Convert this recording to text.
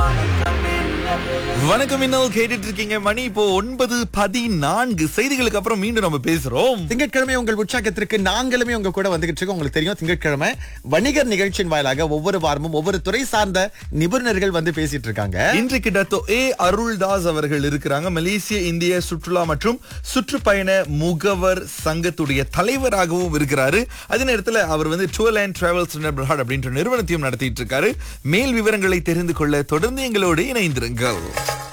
வணக்கம் இன்னும் கேட்டுட்டு இருக்கீங்க மணி இப்போ ஒன்பது பதினான்கு செய்திகளுக்கு அப்புறம் மீண்டும் நம்ம பேசுறோம் திங்கட்கிழமை உங்கள் உற்சாகத்திற்கு நாங்களுமே உங்க கூட வந்துகிட்டு இருக்கோம் உங்களுக்கு தெரியும் திங்கட்கிழமை வணிகர் நிகழ்ச்சியின் வாயிலாக ஒவ்வொரு வாரமும் ஒவ்வொரு துறை சார்ந்த நிபுணர்கள் வந்து பேசிட்டு இருக்காங்க இன்றைக்கு டத்தோ ஏ அருள்தாஸ் அவர்கள் இருக்கிறாங்க மலேசிய இந்திய சுற்றுலா மற்றும் சுற்றுப்பயண முகவர் சங்கத்துடைய தலைவராகவும் இருக்கிறாரு அதே நேரத்தில் அவர் வந்து டூர் அண்ட் டிராவல்ஸ் அப்படின்ற நிறுவனத்தையும் நடத்திட்டு இருக்காரு மேல் விவரங்களை தெரிந்து கொள்ள தொடர்ந்து எங்களோடு இணைந்திருங்கள்